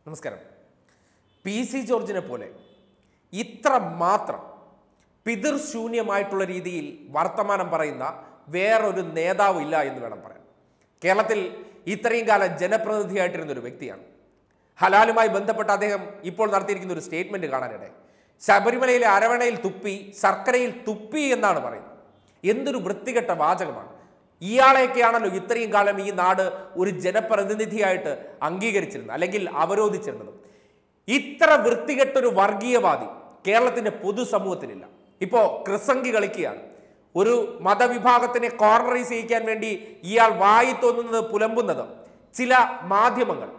നമസ്കാരം P C ജോർജിനെ പോലെ ഇത്ര മാത്രം പിതൃശൂന്യമായിട്ടുള്ള രീതിയിൽ വർത്തമാനം പറയുന്ന വേറൊരു നേതാവ് ഇല്ല എന്ന് വേണം പറയാൻ കേരളത്തിൽ ഇത്രയും കാലം ജനപ്രതിനിധിയായിട്ടിരുന്ന ഒരു വ്യക്തിയാണ് ഹലാലുമായി ബന്ധപ്പെട്ട് അദ്ദേഹം ഇപ്പോൾ നടത്തിയിരിക്കുന്ന ഒരു സ്റ്റേറ്റ്മെന്റ് കാണാനിടെ ശബരിമലയിലെ അരവണയിൽ തുപ്പി ശർക്കരയിൽ തുപ്പി എന്നാണ് പറയുന്നത് എന്തൊരു വൃത്തികെട്ട വാചകമാണ് ഇയാളെയൊക്കെയാണല്ലോ ഇത്രയും കാലം ഈ നാട് ഒരു ജനപ്രതിനിധിയായിട്ട് അംഗീകരിച്ചിരുന്നത് അല്ലെങ്കിൽ അവരോധിച്ചിരുന്നത് ഇത്ര വൃത്തികെട്ടൊരു വർഗീയവാദി കേരളത്തിന്റെ പൊതുസമൂഹത്തിലില്ല ഇപ്പോ ക്രിസംഗി കളിക്കുകയാണ് ഒരു മതവിഭാഗത്തിനെ കോർണറൈസ് ചെയ്യിക്കാൻ വേണ്ടി ഇയാൾ വായി തോന്നുന്നത് പുലമ്പുന്നത് ചില മാധ്യമങ്ങൾ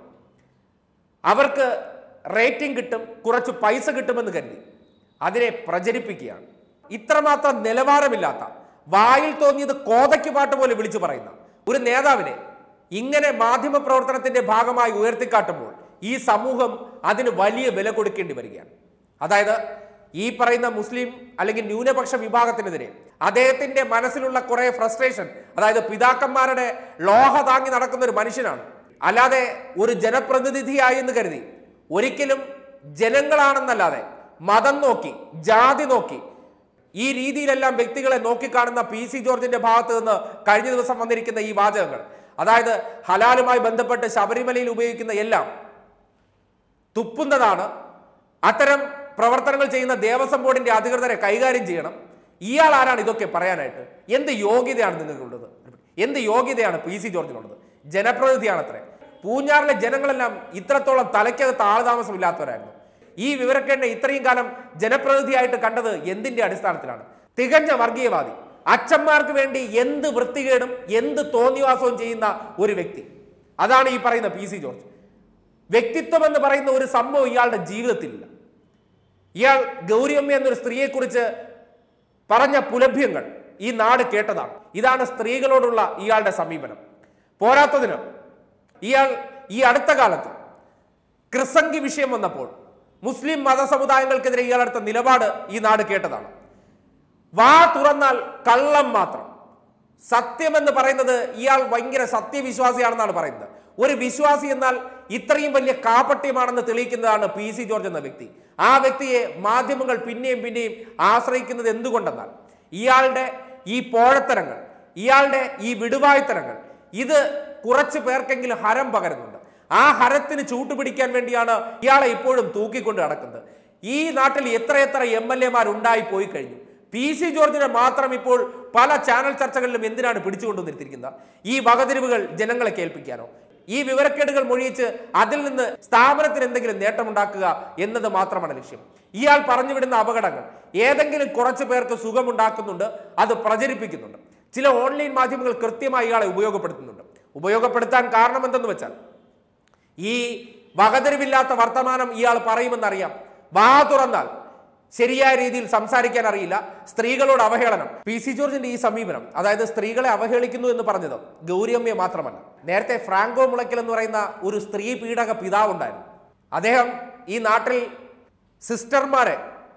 അവർക്ക് റേറ്റിംഗ് കിട്ടും കുറച്ച് പൈസ കിട്ടുമെന്ന് കരുതി അതിനെ പ്രചരിപ്പിക്കുകയാണ് ഇത്രമാത്രം നിലവാരമില്ലാത്ത വായിൽ തോന്നിയത് കോതയ്ക്ക് പാട്ട് പോലെ വിളിച്ചു പറയുന്ന ഒരു നേതാവിനെ ഇങ്ങനെ മാധ്യമ പ്രവർത്തനത്തിന്റെ ഭാഗമായി ഉയർത്തിക്കാട്ടുമ്പോൾ ഈ സമൂഹം അതിന് വലിയ വില കൊടുക്കേണ്ടി വരികയാണ് അതായത് ഈ പറയുന്ന മുസ്ലിം അല്ലെങ്കിൽ ന്യൂനപക്ഷ വിഭാഗത്തിനെതിരെ അദ്ദേഹത്തിന്റെ മനസ്സിലുള്ള കുറെ ഫ്രസ്ട്രേഷൻ അതായത് പിതാക്കന്മാരുടെ ലോഹ താങ്ങി നടക്കുന്ന ഒരു മനുഷ്യനാണ് അല്ലാതെ ഒരു ജനപ്രതിനിധിയായി എന്ന് കരുതി ഒരിക്കലും ജനങ്ങളാണെന്നല്ലാതെ മതം നോക്കി ജാതി നോക്കി ഈ രീതിയിലെല്ലാം വ്യക്തികളെ നോക്കിക്കാണുന്ന പി സി ജോർജിന്റെ ഭാഗത്ത് നിന്ന് കഴിഞ്ഞ ദിവസം വന്നിരിക്കുന്ന ഈ വാചകങ്ങൾ അതായത് ഹലാലുമായി ബന്ധപ്പെട്ട് ശബരിമലയിൽ ഉപയോഗിക്കുന്ന എല്ലാം തുപ്പുന്നതാണ് അത്തരം പ്രവർത്തനങ്ങൾ ചെയ്യുന്ന ദേവസ്വം ബോർഡിന്റെ അധികൃതരെ കൈകാര്യം ചെയ്യണം ഇയാൾ ആരാണ് ഇതൊക്കെ പറയാനായിട്ട് എന്ത് യോഗ്യതയാണ് നിങ്ങൾക്കുള്ളത് എന്ത് യോഗ്യതയാണ് പി സി ജോർജിനുള്ളത് ജനപ്രതിനിധിയാണ് അത്രേ പൂഞ്ഞാറിലെ ജനങ്ങളെല്ലാം ഇത്രത്തോളം തലയ്ക്കകത്ത് ആൾതാമസമില്ലാത്തവരായിരുന്നു ഈ വിവരക്കേണ്ട ഇത്രയും കാലം ജനപ്രതിനിധിയായിട്ട് കണ്ടത് എന്തിന്റെ അടിസ്ഥാനത്തിലാണ് തികഞ്ഞ വർഗീയവാദി അച്ഛന്മാർക്ക് വേണ്ടി എന്ത് വൃത്തികേടും എന്ത് തോന്നിവാസവും ചെയ്യുന്ന ഒരു വ്യക്തി അതാണ് ഈ പറയുന്ന പി സി ജോർജ് വ്യക്തിത്വം എന്ന് പറയുന്ന ഒരു സംഭവം ഇയാളുടെ ജീവിതത്തിലില്ല ഇയാൾ ഗൗരിയമ്മ എന്നൊരു സ്ത്രീയെക്കുറിച്ച് പറഞ്ഞ പുലഭ്യങ്ങൾ ഈ നാട് കേട്ടതാണ് ഇതാണ് സ്ത്രീകളോടുള്ള ഇയാളുടെ സമീപനം പോരാത്തതിന് ഇയാൾ ഈ അടുത്ത കാലത്ത് ക്രിസംഗി വിഷയം വന്നപ്പോൾ മുസ്ലിം മതസമുദായങ്ങൾക്കെതിരെ ഇയാളെടുത്ത നിലപാട് ഈ നാട് കേട്ടതാണ് വാ തുറന്നാൽ കള്ളം മാത്രം സത്യമെന്ന് പറയുന്നത് ഇയാൾ ഭയങ്കര സത്യവിശ്വാസിയാണെന്നാണ് പറയുന്നത് ഒരു വിശ്വാസി എന്നാൽ ഇത്രയും വലിയ കാപട്യമാണെന്ന് തെളിയിക്കുന്നതാണ് പി സി ജോർജ് എന്ന വ്യക്തി ആ വ്യക്തിയെ മാധ്യമങ്ങൾ പിന്നെയും പിന്നെയും ആശ്രയിക്കുന്നത് എന്തുകൊണ്ടെന്നാൽ ഇയാളുടെ ഈ പോഴത്തരങ്ങൾ ഇയാളുടെ ഈ വിടുവായ്ത്തരങ്ങൾ ഇത് കുറച്ച് പേർക്കെങ്കിലും ഹരം പകരുന്നുണ്ട് ആ ഹരത്തിന് ചൂട്ടുപിടിക്കാൻ വേണ്ടിയാണ് ഇയാളെ ഇപ്പോഴും തൂക്കിക്കൊണ്ട് നടക്കുന്നത് ഈ നാട്ടിൽ എത്രയെത്ര എം എൽ എമാർ ഉണ്ടായി പോയി കഴിഞ്ഞു പി സി ജോർജിനെ മാത്രം ഇപ്പോൾ പല ചാനൽ ചർച്ചകളിലും എന്തിനാണ് പിടിച്ചുകൊണ്ടുവന്നിരിക്കുന്നത് ഈ വകതിരിവുകൾ ജനങ്ങളെ കേൾപ്പിക്കാനോ ഈ വിവരക്കേടുകൾ മൊഴിയിച്ച് അതിൽ നിന്ന് സ്ഥാപനത്തിന് എന്തെങ്കിലും നേട്ടമുണ്ടാക്കുക എന്നത് മാത്രമാണ് ലക്ഷ്യം ഇയാൾ പറഞ്ഞു വിടുന്ന അപകടങ്ങൾ ഏതെങ്കിലും കുറച്ചു പേർക്ക് സുഖമുണ്ടാക്കുന്നുണ്ട് അത് പ്രചരിപ്പിക്കുന്നുണ്ട് ചില ഓൺലൈൻ മാധ്യമങ്ങൾ കൃത്യമായി ഇയാളെ ഉപയോഗപ്പെടുത്തുന്നുണ്ട് ഉപയോഗപ്പെടുത്താൻ കാരണം എന്തെന്ന് വെച്ചാൽ ഈ വകതിരിവില്ലാത്ത വർത്തമാനം ഇയാൾ പറയുമെന്നറിയാം വാ തുറന്നാൽ ശരിയായ രീതിയിൽ സംസാരിക്കാൻ അറിയില്ല സ്ത്രീകളോട് അവഹേളനം പി സി ജോർജിന്റെ ഈ സമീപനം അതായത് സ്ത്രീകളെ അവഹേളിക്കുന്നു എന്ന് പറഞ്ഞത് ഗൗരിയമ്മയെ മാത്രമല്ല നേരത്തെ ഫ്രാങ്കോ മുളയ്ക്കൽ എന്ന് പറയുന്ന ഒരു സ്ത്രീ പീഡക പിതാവുണ്ടായിരുന്നു അദ്ദേഹം ഈ നാട്ടിൽ സിസ്റ്റർമാരെ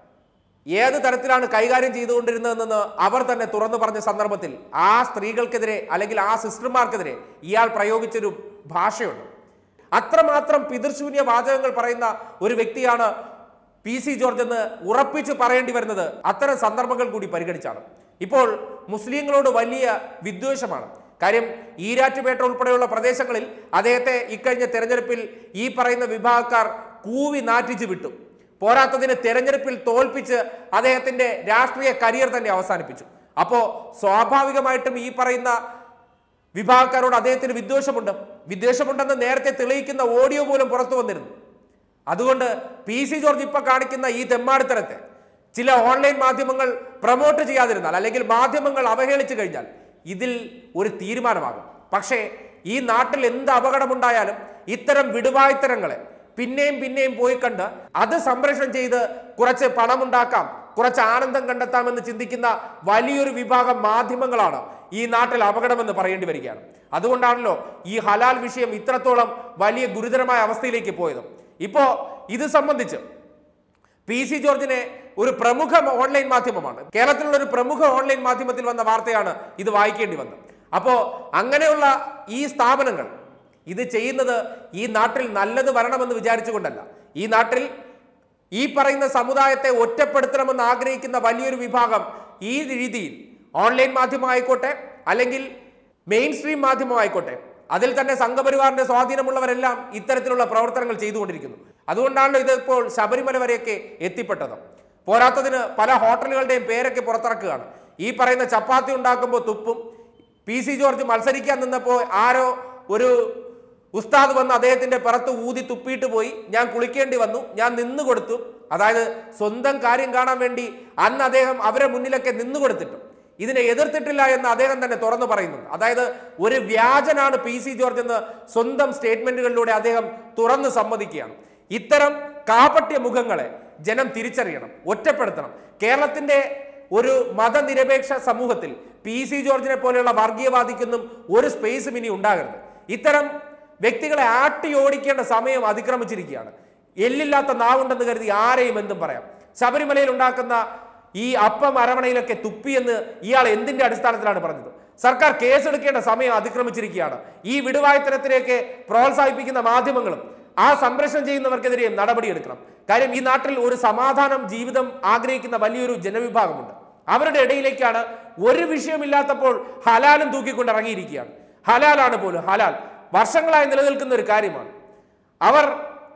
ഏത് തരത്തിലാണ് കൈകാര്യം ചെയ്തുകൊണ്ടിരുന്നതെന്ന് അവർ തന്നെ തുറന്നു പറഞ്ഞ സന്ദർഭത്തിൽ ആ സ്ത്രീകൾക്കെതിരെ അല്ലെങ്കിൽ ആ സിസ്റ്റർമാർക്കെതിരെ ഇയാൾ പ്രയോഗിച്ചൊരു ഭാഷയുണ്ട് അത്രമാത്രം പിതൃശൂന്യ വാചകങ്ങൾ പറയുന്ന ഒരു വ്യക്തിയാണ് പി സി ജോർജ് എന്ന് ഉറപ്പിച്ച് പറയേണ്ടി വരുന്നത് അത്തരം സന്ദർഭങ്ങൾ കൂടി പരിഗണിച്ചാണ് ഇപ്പോൾ മുസ്ലിങ്ങളോട് വലിയ വിദ്വേഷമാണ് കാര്യം ഈരാറ്റുപേട്ട ഉൾപ്പെടെയുള്ള പ്രദേശങ്ങളിൽ അദ്ദേഹത്തെ ഇക്കഴിഞ്ഞ തെരഞ്ഞെടുപ്പിൽ ഈ പറയുന്ന വിഭാഗക്കാർ കൂവി നാറ്റിച്ച് വിട്ടു പോരാത്തതിന് തെരഞ്ഞെടുപ്പിൽ തോൽപ്പിച്ച് അദ്ദേഹത്തിന്റെ രാഷ്ട്രീയ കരിയർ തന്നെ അവസാനിപ്പിച്ചു അപ്പോ സ്വാഭാവികമായിട്ടും ഈ പറയുന്ന വിഭാഗക്കാരോട് അദ്ദേഹത്തിന് വിദ്വേഷമുണ്ട് വിദ്വേഷമുണ്ടെന്ന് നേരത്തെ തെളിയിക്കുന്ന ഓഡിയോ പോലും പുറത്തു വന്നിരുന്നു അതുകൊണ്ട് പി സി ജോർജ് ഇപ്പൊ കാണിക്കുന്ന ഈ തെമ്മാടിത്തരത്തെ ചില ഓൺലൈൻ മാധ്യമങ്ങൾ പ്രൊമോട്ട് ചെയ്യാതിരുന്നാൽ അല്ലെങ്കിൽ മാധ്യമങ്ങൾ അവഹേളിച്ചു കഴിഞ്ഞാൽ ഇതിൽ ഒരു തീരുമാനമാകും പക്ഷേ ഈ നാട്ടിൽ എന്ത് അപകടമുണ്ടായാലും ഇത്തരം വിടുവായ്ത്തരങ്ങളെ പിന്നെയും പിന്നെയും പോയി കണ്ട് അത് സംപ്രേഷണം ചെയ്ത് കുറച്ച് പണമുണ്ടാക്കാം കുറച്ച് ആനന്ദം കണ്ടെത്താമെന്ന് ചിന്തിക്കുന്ന വലിയൊരു വിഭാഗം മാധ്യമങ്ങളാണ് ഈ നാട്ടിൽ അപകടമെന്ന് പറയേണ്ടി വരികയാണ് അതുകൊണ്ടാണല്ലോ ഈ ഹലാൽ വിഷയം ഇത്രത്തോളം വലിയ ഗുരുതരമായ അവസ്ഥയിലേക്ക് പോയത് ഇപ്പോ ഇത് സംബന്ധിച്ച് പി സി ജോർജിനെ ഒരു പ്രമുഖ ഓൺലൈൻ മാധ്യമമാണ് കേരളത്തിലുള്ള ഒരു പ്രമുഖ ഓൺലൈൻ മാധ്യമത്തിൽ വന്ന വാർത്തയാണ് ഇത് വായിക്കേണ്ടി വന്നത് അപ്പോ അങ്ങനെയുള്ള ഈ സ്ഥാപനങ്ങൾ ഇത് ചെയ്യുന്നത് ഈ നാട്ടിൽ നല്ലത് വരണമെന്ന് വിചാരിച്ചുകൊണ്ടല്ല ഈ നാട്ടിൽ ഈ പറയുന്ന സമുദായത്തെ ഒറ്റപ്പെടുത്തണമെന്ന് ആഗ്രഹിക്കുന്ന വലിയൊരു വിഭാഗം ഈ രീതിയിൽ ഓൺലൈൻ മാധ്യമമായിക്കോട്ടെ അല്ലെങ്കിൽ മെയിൻ സ്ട്രീം മാധ്യമമായിക്കോട്ടെ അതിൽ തന്നെ സംഘപരിവാറിന്റെ സ്വാധീനമുള്ളവരെല്ലാം ഇത്തരത്തിലുള്ള പ്രവർത്തനങ്ങൾ ചെയ്തുകൊണ്ടിരിക്കുന്നു അതുകൊണ്ടാണല്ലോ ഇത് ഇപ്പോൾ ശബരിമല വരെയൊക്കെ എത്തിപ്പെട്ടത് പോരാത്തതിന് പല ഹോട്ടലുകളുടെയും പേരൊക്കെ പുറത്തിറക്കുകയാണ് ഈ പറയുന്ന ചപ്പാത്തി ഉണ്ടാക്കുമ്പോൾ തുപ്പും പി സി ജോർജ് മത്സരിക്കാൻ നിന്നപ്പോൾ ആരോ ഒരു ഉസ്താദ് വന്ന് അദ്ദേഹത്തിന്റെ പുറത്ത് ഊതി തുപ്പിയിട്ട് പോയി ഞാൻ കുളിക്കേണ്ടി വന്നു ഞാൻ നിന്നു കൊടുത്തു അതായത് സ്വന്തം കാര്യം കാണാൻ വേണ്ടി അന്ന് അദ്ദേഹം അവരെ മുന്നിലൊക്കെ നിന്നു കൊടുത്തിട്ടും ഇതിനെ എതിർത്തിട്ടില്ല എന്ന് അദ്ദേഹം തന്നെ തുറന്നു പറയുന്നുണ്ട് അതായത് ഒരു വ്യാജനാണ് പി സി ജോർജ് എന്ന് സ്വന്തം സ്റ്റേറ്റ്മെന്റുകളിലൂടെ അദ്ദേഹം തുറന്ന് സമ്മതിക്കുകയാണ് ഇത്തരം കാപട്യ മുഖങ്ങളെ ജനം തിരിച്ചറിയണം ഒറ്റപ്പെടുത്തണം കേരളത്തിന്റെ ഒരു മതനിരപേക്ഷ സമൂഹത്തിൽ പി സി ജോർജിനെ പോലെയുള്ള വർഗീയവാദിക്കൊന്നും ഒരു സ്പേസും ഇനി ഉണ്ടാകരുത് ഇത്തരം വ്യക്തികളെ ആട്ടി ഓടിക്കേണ്ട സമയം അതിക്രമിച്ചിരിക്കുകയാണ് എല്ലില്ലാത്ത നാവുണ്ടെന്ന് കരുതി ആരെയും എന്തും പറയാം ശബരിമലയിൽ ഉണ്ടാക്കുന്ന ഈ അപ്പം അരമണയിലൊക്കെ തുപ്പിയെന്ന് ഇയാൾ എന്തിന്റെ അടിസ്ഥാനത്തിലാണ് പറഞ്ഞത് സർക്കാർ കേസെടുക്കേണ്ട സമയം അതിക്രമിച്ചിരിക്കുകയാണ് ഈ വിടുവായത്തരത്തിലേക്ക് പ്രോത്സാഹിപ്പിക്കുന്ന മാധ്യമങ്ങളും ആ സംരക്ഷണം ചെയ്യുന്നവർക്കെതിരെയും നടപടിയെടുക്കണം കാര്യം ഈ നാട്ടിൽ ഒരു സമാധാനം ജീവിതം ആഗ്രഹിക്കുന്ന വലിയൊരു ജനവിഭാഗമുണ്ട് അവരുടെ ഇടയിലേക്കാണ് ഒരു വിഷയമില്ലാത്തപ്പോൾ ഹലാലും തൂക്കിക്കൊണ്ട് ഇറങ്ങിയിരിക്കുകയാണ് ഹലാലാണ് പോലും ഹലാൽ വർഷങ്ങളായി നിലനിൽക്കുന്ന ഒരു കാര്യമാണ് അവർ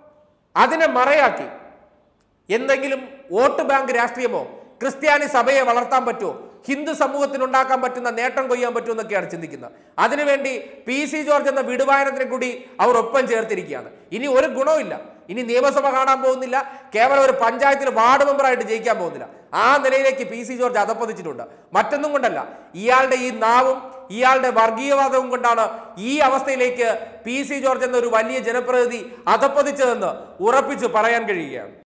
അതിനെ മറയാക്കി എന്തെങ്കിലും വോട്ട് ബാങ്ക് രാഷ്ട്രീയമോ ക്രിസ്ത്യാനി സഭയെ വളർത്താൻ പറ്റുമോ ഹിന്ദു സമൂഹത്തിന് ഉണ്ടാക്കാൻ പറ്റുന്ന നേട്ടം കൊയ്യാൻ പറ്റുമോ എന്നൊക്കെയാണ് ചിന്തിക്കുന്നത് അതിനുവേണ്ടി പി സി ജോർജ് എന്ന വിടുവായനത്തിനെ കൂടി അവർ ഒപ്പം ചേർത്തിരിക്കുകയാണ് ഇനി ഒരു ഗുണവുമില്ല ഇനി നിയമസഭ കാണാൻ പോകുന്നില്ല കേവലം ഒരു പഞ്ചായത്തിൽ വാർഡ് മെമ്പറായിട്ട് ജയിക്കാൻ പോകുന്നില്ല ആ നിലയിലേക്ക് പി സി ജോർജ് അധപ്പതിച്ചിട്ടുണ്ട് മറ്റൊന്നും കൊണ്ടല്ല ഇയാളുടെ ഈ നാവും ഇയാളുടെ വർഗീയവാദവും കൊണ്ടാണ് ഈ അവസ്ഥയിലേക്ക് പി സി ജോർജ് എന്ന ഒരു വലിയ ജനപ്രതിനിധി അധപ്പതിച്ചതെന്ന് ഉറപ്പിച്ച് പറയാൻ കഴിയുകയാണ്